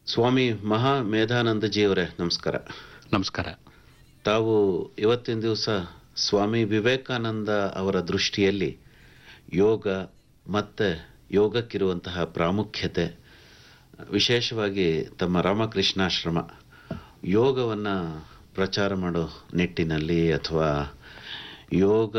ಸ್ವಾಮಿ ಮಹಾ ಮೇಧಾನಂದಜಿಯವರೇ ನಮಸ್ಕಾರ ನಮಸ್ಕಾರ ತಾವು ಇವತ್ತಿನ ದಿವಸ ಸ್ವಾಮಿ ವಿವೇಕಾನಂದ ಅವರ ದೃಷ್ಟಿಯಲ್ಲಿ ಯೋಗ ಮತ್ತು ಯೋಗಕ್ಕಿರುವಂತಹ ಪ್ರಾಮುಖ್ಯತೆ ವಿಶೇಷವಾಗಿ ತಮ್ಮ ರಾಮಕೃಷ್ಣಾಶ್ರಮ ಯೋಗವನ್ನು ಪ್ರಚಾರ ಮಾಡೋ ನಿಟ್ಟಿನಲ್ಲಿ ಅಥವಾ ಯೋಗ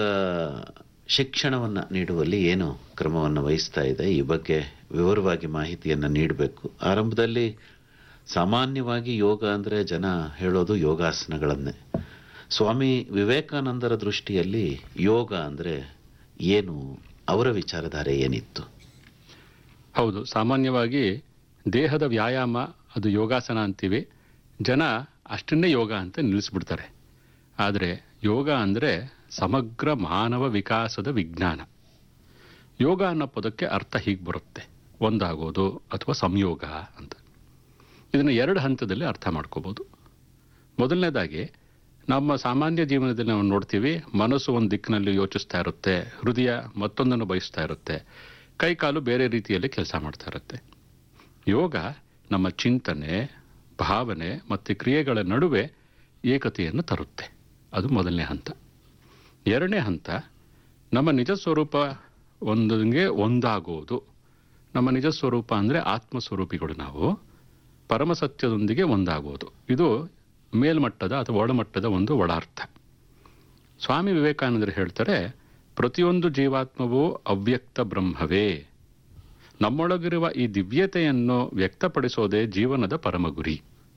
ಶಿಕ್ಷಣವನ್ನು ನೀಡುವಲ್ಲಿ ಏನು ಕ್ರಮವನ್ನು ವಹಿಸ್ತಾ ಇದೆ ಈ ಬಗ್ಗೆ ವಿವರವಾಗಿ ಮಾಹಿತಿಯನ್ನು ನೀಡಬೇಕು ಆರಂಭದಲ್ಲಿ ಸಾಮಾನ್ಯವಾಗಿ ಯೋಗ ಅಂದರೆ ಜನ ಹೇಳೋದು ಯೋಗಾಸನಗಳನ್ನೇ ಸ್ವಾಮಿ ವಿವೇಕಾನಂದರ ದೃಷ್ಟಿಯಲ್ಲಿ ಯೋಗ ಅಂದರೆ ಏನು ಅವರ ವಿಚಾರಧಾರೆ ಏನಿತ್ತು ಹೌದು ಸಾಮಾನ್ಯವಾಗಿ ದೇಹದ ವ್ಯಾಯಾಮ ಅದು ಯೋಗಾಸನ ಅಂತೀವಿ ಜನ ಅಷ್ಟನ್ನೇ ಯೋಗ ಅಂತ ನಿಲ್ಲಿಸ್ಬಿಡ್ತಾರೆ ಆದರೆ ಯೋಗ ಅಂದರೆ ಸಮಗ್ರ ಮಾನವ ವಿಕಾಸದ ವಿಜ್ಞಾನ ಯೋಗ ಅನ್ನೋ ಪದಕ್ಕೆ ಅರ್ಥ ಹೀಗೆ ಬರುತ್ತೆ ಒಂದಾಗೋದು ಅಥವಾ ಸಂಯೋಗ ಅಂತ ಇದನ್ನು ಎರಡು ಹಂತದಲ್ಲಿ ಅರ್ಥ ಮಾಡ್ಕೋಬೋದು ಮೊದಲನೇದಾಗಿ ನಮ್ಮ ಸಾಮಾನ್ಯ ಜೀವನದಲ್ಲಿ ನಾವು ನೋಡ್ತೀವಿ ಮನಸ್ಸು ಒಂದು ದಿಕ್ಕಿನಲ್ಲಿ ಯೋಚಿಸ್ತಾ ಇರುತ್ತೆ ಹೃದಯ ಮತ್ತೊಂದನ್ನು ಬಯಸ್ತಾ ಇರುತ್ತೆ ಕೈಕಾಲು ಬೇರೆ ರೀತಿಯಲ್ಲಿ ಕೆಲಸ ಮಾಡ್ತಾ ಇರುತ್ತೆ ಯೋಗ ನಮ್ಮ ಚಿಂತನೆ ಭಾವನೆ ಮತ್ತು ಕ್ರಿಯೆಗಳ ನಡುವೆ ಏಕತೆಯನ್ನು ತರುತ್ತೆ ಅದು ಮೊದಲನೇ ಹಂತ ಎರಡನೇ ಹಂತ ನಮ್ಮ ನಿಜ ಸ್ವರೂಪ ಒಂದಿಗೆ ಒಂದಾಗೋದು ನಮ್ಮ ನಿಜ ಸ್ವರೂಪ ಅಂದರೆ ಆತ್ಮಸ್ವರೂಪಿಗಳು ನಾವು ಪರಮಸತ್ಯದೊಂದಿಗೆ ಒಂದಾಗೋದು ಇದು ಮೇಲ್ಮಟ್ಟದ ಅಥವಾ ಒಳಮಟ್ಟದ ಒಂದು ಒಳಾರ್ಥ ಸ್ವಾಮಿ ವಿವೇಕಾನಂದರು ಹೇಳ್ತಾರೆ ಪ್ರತಿಯೊಂದು ಜೀವಾತ್ಮವೂ ಅವ್ಯಕ್ತ ಬ್ರಹ್ಮವೇ ನಮ್ಮೊಳಗಿರುವ ಈ ದಿವ್ಯತೆಯನ್ನು ವ್ಯಕ್ತಪಡಿಸೋದೇ ಜೀವನದ ಪರಮ ಗುರಿ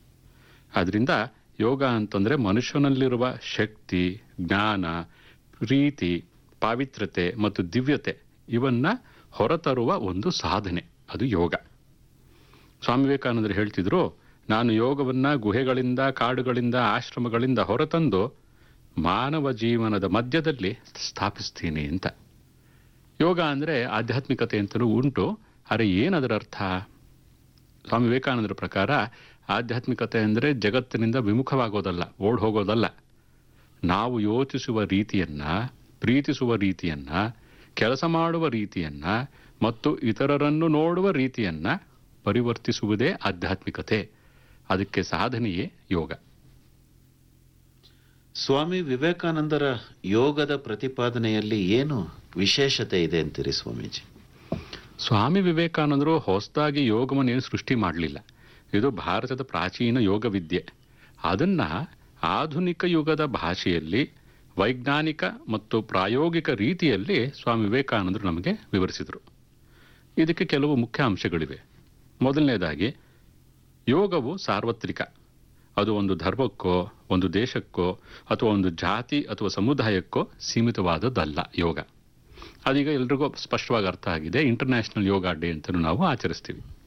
ಆದ್ರಿಂದ ಯೋಗ ಅಂತಂದ್ರೆ ಮನುಷ್ಯನಲ್ಲಿರುವ ಶಕ್ತಿ ಜ್ಞಾನ ಪ್ರೀತಿ ಪಾವಿತ್ರತೆ ಮತ್ತು ದಿವ್ಯತೆ ಇವನ್ನ ಹೊರತರುವ ಒಂದು ಸಾಧನೆ ಅದು ಯೋಗ ಸ್ವಾಮಿ ವಿವೇಕಾನಂದರು ಹೇಳ್ತಿದ್ರು ನಾನು ಯೋಗವನ್ನ ಗುಹೆಗಳಿಂದ ಕಾಡುಗಳಿಂದ ಆಶ್ರಮಗಳಿಂದ ಹೊರತಂದು ಮಾನವ ಜೀವನದ ಮಧ್ಯದಲ್ಲಿ ಸ್ಥಾಪಿಸ್ತೀನಿ ಅಂತ ಯೋಗ ಅಂದರೆ ಆಧ್ಯಾತ್ಮಿಕತೆ ಅಂತಲೂ ಉಂಟು ಆದರೆ ಏನದರ ಅರ್ಥ ಸ್ವಾಮಿ ವಿವೇಕಾನಂದರ ಪ್ರಕಾರ ಆಧ್ಯಾತ್ಮಿಕತೆ ಅಂದರೆ ಜಗತ್ತಿನಿಂದ ವಿಮುಖವಾಗೋದಲ್ಲ ಓಡ್ ಹೋಗೋದಲ್ಲ ನಾವು ಯೋಚಿಸುವ ರೀತಿಯನ್ನ ಪ್ರೀತಿಸುವ ರೀತಿಯನ್ನ ಕೆಲಸ ಮಾಡುವ ರೀತಿಯನ್ನ ಮತ್ತು ಇತರರನ್ನು ನೋಡುವ ರೀತಿಯನ್ನ ಪರಿವರ್ತಿಸುವುದೇ ಆಧ್ಯಾತ್ಮಿಕತೆ ಅದಕ್ಕೆ ಸಾಧನೆಯೇ ಯೋಗ ಸ್ವಾಮಿ ವಿವೇಕಾನಂದರ ಯೋಗದ ಪ್ರತಿಪಾದನೆಯಲ್ಲಿ ಏನು ವಿಶೇಷತೆ ಇದೆ ಅಂತೀರಿ ಸ್ವಾಮೀಜಿ ಸ್ವಾಮಿ ವಿವೇಕಾನಂದರು ಹೊಸದಾಗಿ ಯೋಗವನ್ನು ಏನು ಸೃಷ್ಟಿ ಮಾಡಲಿಲ್ಲ ಇದು ಭಾರತದ ಪ್ರಾಚೀನ ಯೋಗ ವಿದ್ಯೆ ಅದನ್ನ ಆಧುನಿಕ ಯುಗದ ಭಾಷೆಯಲ್ಲಿ ವೈಜ್ಞಾನಿಕ ಮತ್ತು ಪ್ರಾಯೋಗಿಕ ರೀತಿಯಲ್ಲಿ ಸ್ವಾಮಿ ವಿವೇಕಾನಂದರು ನಮಗೆ ವಿವರಿಸಿದರು ಇದಕ್ಕೆ ಕೆಲವು ಮುಖ್ಯ ಅಂಶಗಳಿವೆ ಮೊದಲನೇದಾಗಿ ಯೋಗವು ಸಾರ್ವತ್ರಿಕ ಅದು ಒಂದು ಧರ್ಮಕ್ಕೋ ಒಂದು ದೇಶಕ್ಕೋ ಅಥವಾ ಒಂದು ಜಾತಿ ಅಥವಾ ಸಮುದಾಯಕ್ಕೋ ಸೀಮಿತವಾದದ್ದಲ್ಲ ಯೋಗ ಅದೀಗ ಎಲ್ರಿಗೂ ಸ್ಪಷ್ಟವಾಗಿ ಅರ್ಥ ಆಗಿದೆ ಇಂಟರ್ನ್ಯಾಷನಲ್ ಯೋಗ ಡೇ ಅಂತಲೂ ನಾವು ಆಚರಿಸ್ತೀವಿ